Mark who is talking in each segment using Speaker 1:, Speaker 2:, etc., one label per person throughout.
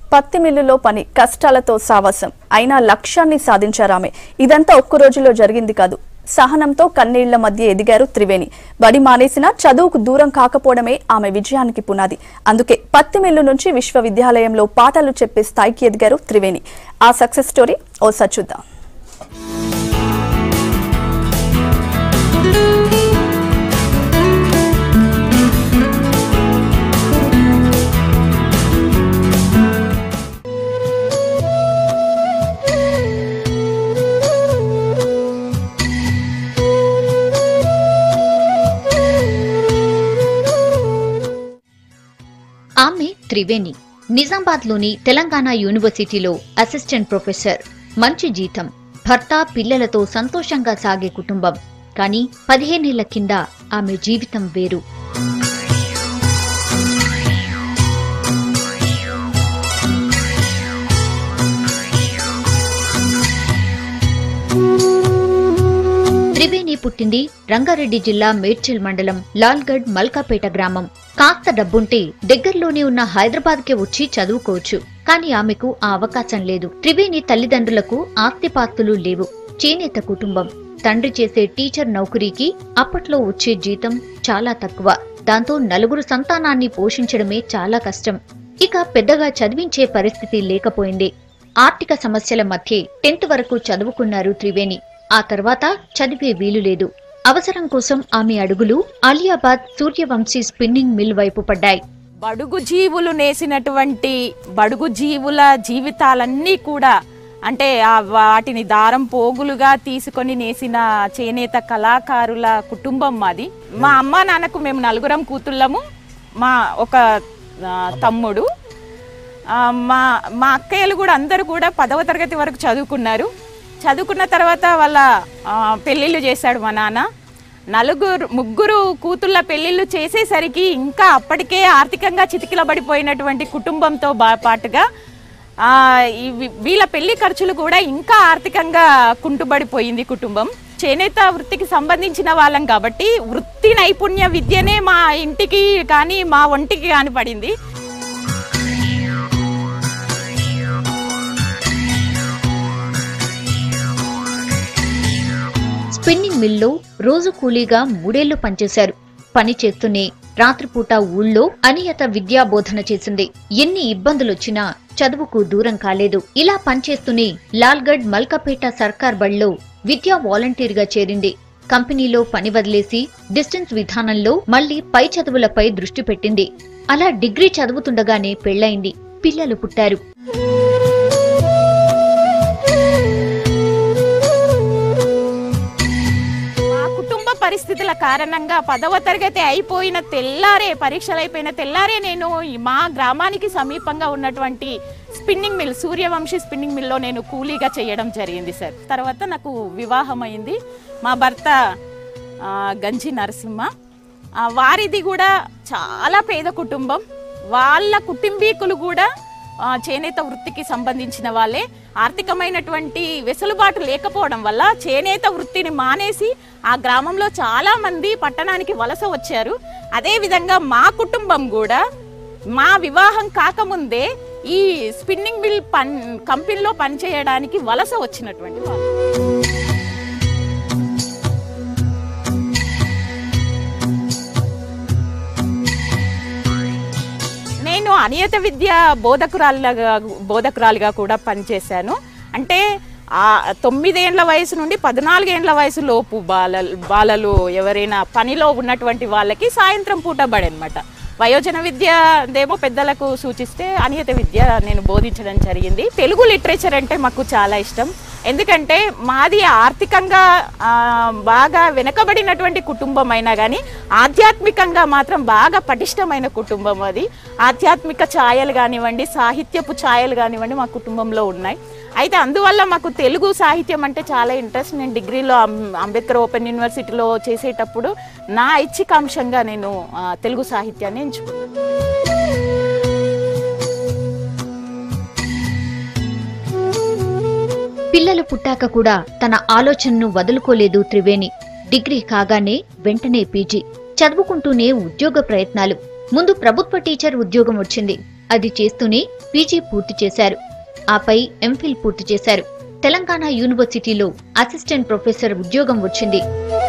Speaker 1: పత్తి మిల్లులో పని కష్టాలతో సావాసం అయినా లక్ష్యాన్ని సాధించారామె ఇదంతా ఒక్క రోజులో జరిగింది కాదు సహనంతో కన్నీళ్ల మధ్య ఎదిగారు త్రివేణి బడి మానేసిన చదువుకు దూరం కాకపోవడమే ఆమె విజయానికి పునాది అందుకే పత్తి మిల్లు నుంచి విశ్వవిద్యాలయంలో పాఠాలు చెప్పే స్థాయికి ఎదిగారు త్రివేణి ఆ సక్సెస్ స్టోరీ ఓసారి చూద్దాం
Speaker 2: ఆమె త్రివేణి నిజామాబాద్లోని తెలంగాణ యూనివర్సిటీలో అసిస్టెంట్ ప్రొఫెసర్ మంచి జీతం భర్త పిల్లలతో సంతోషంగా సాగే కుటుంబం కానీ పదిహేనేళ్ల కింద ఆమె జీవితం వేరు త్రివేణి పుట్టింది రంగారెడ్డి జిల్లా మేడ్చల్ మండలం లాల్గఢ్ మల్కాపేట గ్రామం కాస్త డబ్బుంటే దగ్గరలోనే ఉన్న హైదరాబాద్ కి వచ్చి చదువుకోవచ్చు కానీ ఆమెకు ఆ అవకాశం లేదు త్రివేణి తల్లిదండ్రులకు ఆస్తిపాస్తులు లేవు చేనేత కుటుంబం తండ్రి చేసే టీచర్ నౌకరీకి అప్పట్లో వచ్చే జీతం చాలా తక్కువ దాంతో నలుగురు సంతానాన్ని పోషించడమే చాలా కష్టం ఇక పెద్దగా చదివించే పరిస్థితి లేకపోయింది ఆర్థిక సమస్యల మధ్య టెన్త్ వరకు చదువుకున్నారు త్రివేణి ఆ తర్వాత చదివే వీలు లేదు అవసరం కోసం ఆమె అడుగులు అలియాబాద్ సూర్యవంశీ స్పిన్నింగ్ మిల్ వైపు పడ్డాయి
Speaker 3: బడుగు జీవులు నేసినటువంటి బడుగు జీవుల జీవితాలన్నీ కూడా అంటే ఆ వాటిని దారం పోగులుగా తీసుకొని నేసిన చేనేత కళాకారుల కుటుంబం మాది మా అమ్మ నాన్నకు మేము నలుగురం కూతుళ్ళము మా ఒక ఆ, తమ్ముడు ఆ, మా మా అక్కయ్యలు కూడా అందరూ కూడా పదవ తరగతి వరకు చదువుకున్నారు చదువుకున్న తర్వాత వాళ్ళ ఆ, పెళ్ళిళ్ళు చేశాడు మా నాన్న నలుగురు ముగ్గురు కూతుళ్ళ పెళ్ళిళ్ళు చేసేసరికి ఇంకా అప్పటికే ఆర్థికంగా చితికిలబడిపోయినటువంటి కుటుంబంతో బా పాటుగా ఆ, ఈ వీ- వీళ్ళ పెళ్లి ఖర్చులు కూడా ఇంకా ఆర్థికంగా కుంటుబడిపోయింది కుటుంబం చేనేత వృత్తికి సంబంధించిన వాళ్ళం కాబట్టి వృత్తి నైపుణ్య విద్యనే మా ఇంటికి కానీ మా ఒంటికి కానీ పడింది
Speaker 2: స్పిన్నింగ్ మిల్లో రోజు కూలీగా మూడేళ్లు పనిచేశారు పని చేస్తూనే రాత్రిపూట ఊళ్ళో అనియత విద్యా బోధన చేసింది ఎన్ని ఇబ్బందులొచ్చినా చదువుకు దూరం కాలేదు ఇలా పనిచేస్తూనే లాల్గఢ్ మల్కపేట సర్కార్ బడిలో విద్యా వాలంటీర్గా చేరింది కంపెనీలో పని వదిలేసి డిస్టెన్స్ విధానంలో మళ్లీ పై చదువులపై దృష్టి పెట్టింది అలా డిగ్రీ చదువుతుండగానే పెళ్లైంది పిల్లలు పుట్టారు
Speaker 3: మా కుటుంబ పరిస్థితుల కారణంగా పదవ తరగతి అయిపోయిన తెల్లారే పరీక్షలు అయిపోయిన తెల్లారే నేను ఈ మా గ్రామానికి సమీపంగా ఉన్నటువంటి స్పిన్నింగ్ మిల్ సూర్యవంశీ స్పిన్నింగ్ మిల్లో నేను కూలీగా చేయడం జరిగింది సార్ తర్వాత నాకు వివాహం అయింది మా భర్త ఆ, గంజి నరసింహ ఆ, వారిది కూడా చాలా పేద కుటుంబం వాళ్ళ కుటుంబీకులు కూడా ఆ, చేనేత వృత్తికి సంబంధించిన వాళ్ళే ఆర్థికమైనటువంటి వెసులుబాటు లేకపోవడం వల్ల చేనేత వృత్తిని మానేసి ఆ గ్రామంలో చాలా మంది పట్టణానికి వలస వచ్చారు అదే విధంగా మా కుటుంబం కూడా మా వివాహం కాకముందే ఈ స్పిన్నింగ్ మిల్ పన్ కంపెనీలో పనిచేయడానికి వలస వచ్చినటువంటి వాళ్ళు నేను అనియత విద్య బోధకురాలుగా బోధకురాలుగా కూడా పనిచేశాను అంటే ఆ తొమ్మిదేండ్ల వయసు నుండి పద్నాలుగేండ్ల వయసు లోపు బాల బాలలు ఎవరైనా పనిలో ఉన్నటువంటి వాళ్ళకి సాయంత్రం పూట బడి అనమాట వయోజన విద్య దేమో పెద్దలకు సూచిస్తే అనియత విద్య నేను బోధించడం జరిగింది తెలుగు లిటరేచర్ అంటే మాకు చాలా ఇష్టం ఎందుకంటే మాది ఆర్థికంగా ఆ, బాగా వెనకబడినటువంటి కుటుంబం అయినా కానీ ఆధ్యాత్మికంగా మాత్రం బాగా పటిష్టమైన కుటుంబం అది ఆధ్యాత్మిక ఛాయలు కానివ్వండి సాహిత్యపు ఛాయలు కానివ్వండి మా కుటుంబంలో ఉన్నాయి అయితే అందువల్ల మాకు తెలుగు సాహిత్యం అంటే చాలా ఇంట్రెస్ట్ నేను డిగ్రీలో అం- అంబేద్కర్ ఓపెన్ యూనివర్సిటీలో చేసేటప్పుడు నా ఐచ్ఛికాంశంగా నేను ఆ, తెలుగు సాహిత్యాన్ని ఎంచుకున్నాను
Speaker 2: పిల్లలు పుట్టాక కూడా తన ఆలోచనను వదులుకోలేదు త్రివేణి డిగ్రీ కాగానే వెంటనే పీజీ చదువుకుంటూనే ఉద్యోగ ప్రయత్నాలు ముందు ప్రభుత్వ టీచర్ ఉద్యోగం వచ్చింది అది చేస్తూనే పీజీ పూర్తి చేశారు ఆపై ఎంఫిల్ పూర్తి చేశారు తెలంగాణ యూనివర్సిటీలో అసిస్టెంట్ ప్రొఫెసర్ ఉద్యోగం వచ్చింది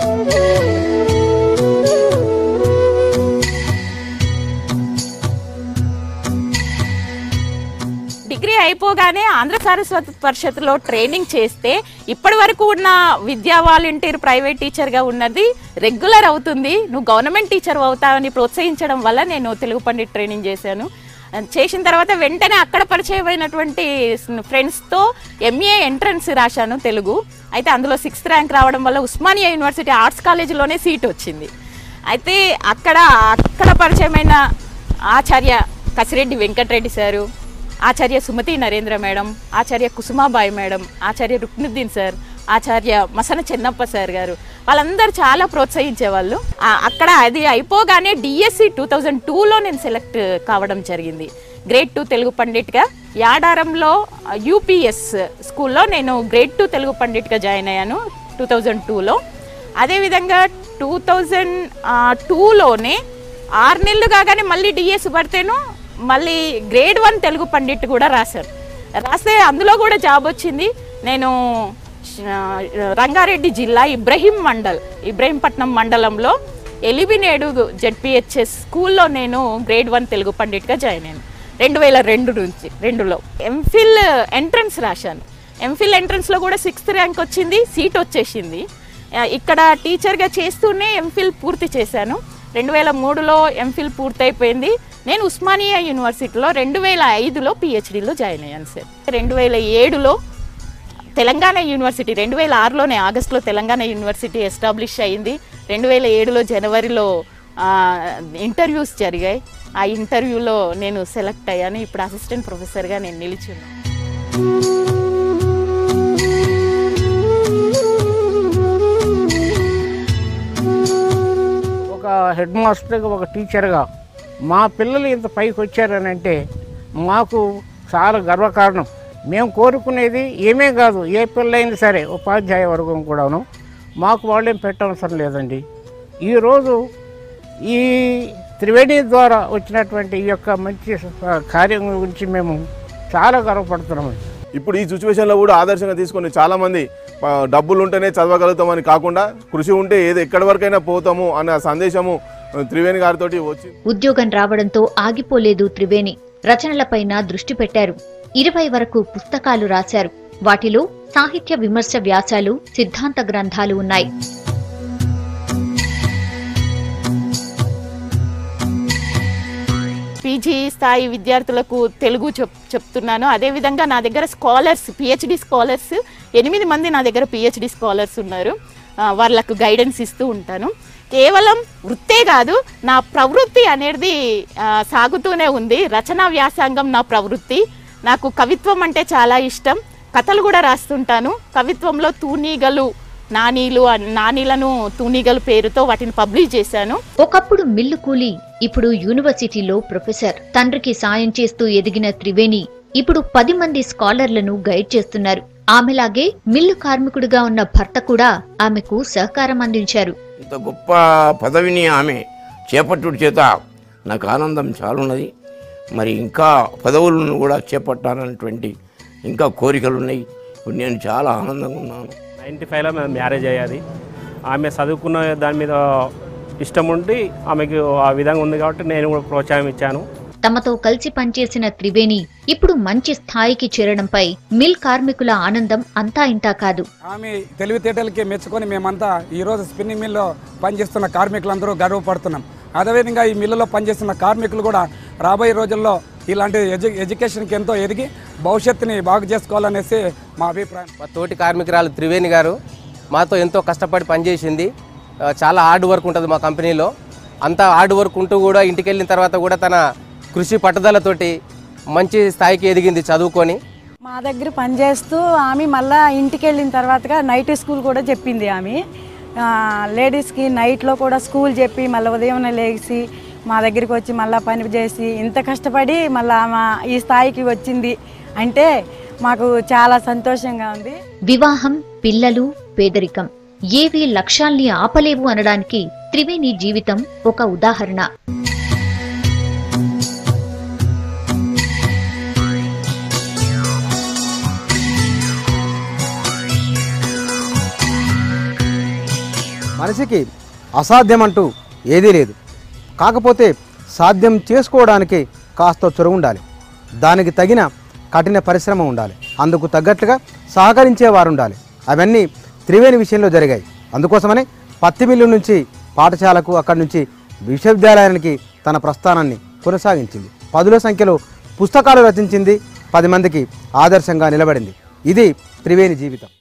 Speaker 3: డిగ్రీ అయిపోగానే ఆంధ్ర సరస్వతి పరిషత్లో ట్రైనింగ్ చేస్తే ఇప్పటి వరకు ఉన్న విద్యా వాలంటీర్ ప్రైవేట్ టీచర్గా ఉన్నది రెగ్యులర్ అవుతుంది నువ్వు గవర్నమెంట్ టీచర్ అవుతావని ప్రోత్సహించడం వల్ల నేను తెలుగు పండిట్ ట్రైనింగ్ చేశాను చేసిన తర్వాత వెంటనే అక్కడ పరిచయమైనటువంటి ఫ్రెండ్స్తో ఎంఏ ఎంట్రన్స్ రాశాను తెలుగు అయితే అందులో సిక్స్త్ ర్యాంక్ రావడం వల్ల ఉస్మానియా యూనివర్సిటీ ఆర్ట్స్ కాలేజీలోనే సీట్ వచ్చింది అయితే అక్కడ అక్కడ పరిచయమైన ఆచార్య కసిరెడ్డి వెంకటరెడ్డి సారు ఆచార్య సుమతి నరేంద్ర మేడం ఆచార్య కుసుమాబాయి మేడం ఆచార్య రుక్నుద్దీన్ సార్ ఆచార్య మసన చెన్నప్ప సార్ గారు వాళ్ళందరూ చాలా ప్రోత్సహించేవాళ్ళు ఆ, అక్కడ అది అయిపోగానే డిఎస్సి టూ థౌజండ్ టూలో నేను సెలెక్ట్ కావడం జరిగింది గ్రేడ్ టూ తెలుగు పండిట్గా యాడారంలో యూపీఎస్ స్కూల్లో నేను గ్రేడ్ టూ తెలుగు పండిట్గా జాయిన్ అయ్యాను టూ థౌజండ్ టూలో అదేవిధంగా టూ థౌజండ్ టూలోనే ఆరు నెలలు కాగానే మళ్ళీ డిఎస్ పడితేను మళ్ళీ గ్రేడ్ వన్ తెలుగు పండిట్ కూడా రాశాను రాస్తే అందులో కూడా జాబ్ వచ్చింది నేను ఆ, రంగారెడ్డి జిల్లా ఇబ్రహీం మండల్ ఇబ్రహీంపట్నం మండలంలో ఎలివినేడు జెడ్పిహెచ్ఎస్ స్కూల్లో నేను గ్రేడ్ వన్ తెలుగు పండిట్గా జాయిన్ అయ్యాను రెండు వేల రెండు నుంచి రెండులో ఎంఫిల్ ఎంట్రన్స్ రాశాను ఎంఫిల్ ఎంట్రన్స్లో కూడా సిక్స్త్ ర్యాంక్ వచ్చింది సీట్ వచ్చేసింది ఆ, ఇక్కడ టీచర్గా చేస్తూనే ఎంఫిల్ పూర్తి చేశాను రెండు వేల మూడులో ఎంఫిల్ పూర్తయిపోయింది నేను ఉస్మానియా యూనివర్సిటీలో రెండు వేల ఐదులో పిహెచ్డిలో జాయిన్ అయ్యాను సార్ రెండు వేల ఏడులో తెలంగాణ యూనివర్సిటీ రెండు వేల ఆరులోనే ఆగస్టులో తెలంగాణ యూనివర్సిటీ ఎస్టాబ్లిష్ అయింది రెండు వేల ఏడులో జనవరిలో ఆ, ఇంటర్వ్యూస్ జరిగాయి ఆ ఇంటర్వ్యూలో నేను సెలెక్ట్ అయ్యాను ఇప్పుడు అసిస్టెంట్ ప్రొఫెసర్గా నేను నిలిచున్నాను
Speaker 4: ఒక హెడ్ మాస్టర్గా ఒక టీచర్గా మా పిల్లలు ఇంత పైకి వచ్చారని అంటే మాకు చాలా గర్వకారణం మేము కోరుకునేది ఏమే కాదు ఏ పిల్లైనా సరే ఉపాధ్యాయ వర్గం కూడాను మాకు వాళ్ళేం పెట్టవసరం లేదండి ఈరోజు ఈ త్రివేణి ద్వారా వచ్చినటువంటి ఈ యొక్క మంచి ఆ, కార్యం గురించి మేము చాలా గర్వపడుతున్నాము
Speaker 5: ఇప్పుడు ఈ సిచ్యువేషన్లో కూడా ఆదర్శంగా తీసుకొని చాలామంది ఆ, డబ్బులు ఉంటేనే చదవగలుగుతామని కాకుండా కృషి ఉంటే ఏది ఎక్కడి వరకైనా పోతాము అన్న సందేశము ఆ, త్రివేణి గారితో వచ్చింది
Speaker 2: ఉద్యోగం రావడంతో ఆగిపోలేదు త్రివేణి రచనలపైన దృష్టి పెట్టారు ఇరవై వరకు పుస్తకాలు రాశారు వాటిలో సాహిత్య విమర్శ వ్యాసాలు సిద్ధాంత గ్రంథాలు ఉన్నాయి
Speaker 3: పీజీ స్థాయి విద్యార్థులకు తెలుగు చెప్ చెప్తున్నాను అదేవిధంగా నా దగ్గర స్కాలర్స్ పిహెచ్డి స్కాలర్స్ ఎనిమిది మంది నా దగ్గర పిహెచ్డి స్కాలర్స్ ఉన్నారు ఆ, వాళ్ళకు గైడెన్స్ ఇస్తూ ఉంటాను కేవలం వృత్తే కాదు నా ప్రవృత్తి అనేది ఆ, సాగుతూనే ఉంది రచనా వ్యాసంగం నా ప్రవృత్తి నాకు కవిత్వం అంటే చాలా ఇష్టం కథలు కూడా రాస్తుంటాను కవిత్వంలో తూనీగలు నానీలు అన్- నానీలను తూనీగలు పేరుతో వాటిని పబ్లిష్ చేశాను
Speaker 2: ఒకప్పుడు మిల్లు కూలి ఇప్పుడు యూనివర్సిటీలో ప్రొఫెసర్ తండ్రికి సాయం చేస్తూ ఎదిగిన త్రివేణి ఇప్పుడు పది మంది స్కాలర్లను గైడ్ చేస్తున్నారు ఆమెలాగే మిల్లు కార్మికుడిగా ఉన్న భర్త కూడా ఆమెకు సహకారం అందించారు
Speaker 6: ఇంత గొప్ప పదవిని ఆమె చేపట్టుడు చేత నాకు ఆనందం చాలున్నది మరి ఇంకా పదవులను కూడా చేపట్టాలన్నటువంటి ఇంకా కోరికలు ఉన్నాయి ఇప్పుడు నేను చాలా ఆనందంగా ఉన్నాను
Speaker 7: నైంటీ ఫైవ్లో మేము మ్యారేజ్ అయ్యేది ఆమె చదువుకున్న దాని మీద ఇష్టం ఉండి ఆమెకి ఆ విధంగా ఉంది కాబట్టి నేను కూడా ప్రోత్సాహం ఇచ్చాను
Speaker 2: తమతో కలిసి పనిచేసిన త్రివేణి ఇప్పుడు మంచి స్థాయికి చేరడంపై మిల్ కార్మికుల ఆనందం అంతా ఇంతా కాదు
Speaker 8: ఆమె తెలివితేటలకి మెచ్చుకొని మేమంతా ఈరోజు స్పిన్నింగ్ మిల్లో పనిచేస్తున్న కార్మికులందరూ గర్వపడుతున్నాం అదేవిధంగా ఈ మిల్లులో పనిచేస్తున్న కార్మికులు కూడా రాబోయే రోజుల్లో ఇలాంటి ఎడ్యు ఎడ్యుకేషన్కి ఎంతో ఎదిగి భవిష్యత్తుని బాగు చేసుకోవాలనేసి మా అభిప్రాయం
Speaker 9: మా తోటి కార్మికురాలు త్రివేణి గారు మాతో ఎంతో కష్టపడి పనిచేసింది ఆ, చాలా హార్డ్ వర్క్ ఉంటుంది మా కంపెనీలో అంత హార్డ్ వర్క్ ఉంటూ కూడా ఇంటికి వెళ్ళిన తర్వాత కూడా తన కృషి పట్టుదలతోటి మంచి స్థాయికి ఎదిగింది చదువుకొని
Speaker 10: మా దగ్గర పనిచేస్తూ ఆమె మళ్ళా ఇంటికి వెళ్ళిన తర్వాతగా నైట్ స్కూల్ కూడా చెప్పింది ఆమె ఆ, లేడీస్కి నైట్లో కూడా స్కూల్ చెప్పి మళ్ళీ ఉదయం లేచి మా దగ్గరికి వచ్చి మళ్ళీ పని చేసి ఇంత కష్టపడి మళ్ళీ ఆమె ఈ స్థాయికి వచ్చింది అంటే మాకు చాలా సంతోషంగా ఉంది
Speaker 2: వివాహం పిల్లలు పేదరికం ఏవి లక్ష్యాల్ని ఆపలేవు అనడానికి త్రివేణి జీవితం ఒక ఉదాహరణ
Speaker 11: మనిషికి అసాధ్యం అంటూ ఏదీ లేదు కాకపోతే సాధ్యం చేసుకోవడానికి కాస్త చొరవ ఉండాలి దానికి తగిన కఠిన పరిశ్రమ ఉండాలి అందుకు తగ్గట్లుగా సహకరించేవారు ఉండాలి అవన్నీ త్రివేణి విషయంలో జరిగాయి అందుకోసమనే పత్తి మిల్లు నుంచి పాఠశాలకు అక్కడి నుంచి విశ్వవిద్యాలయానికి తన ప్రస్థానాన్ని కొనసాగించింది పదుల సంఖ్యలో పుస్తకాలు రచించింది పది మందికి ఆదర్శంగా నిలబడింది ఇది త్రివేణి జీవితం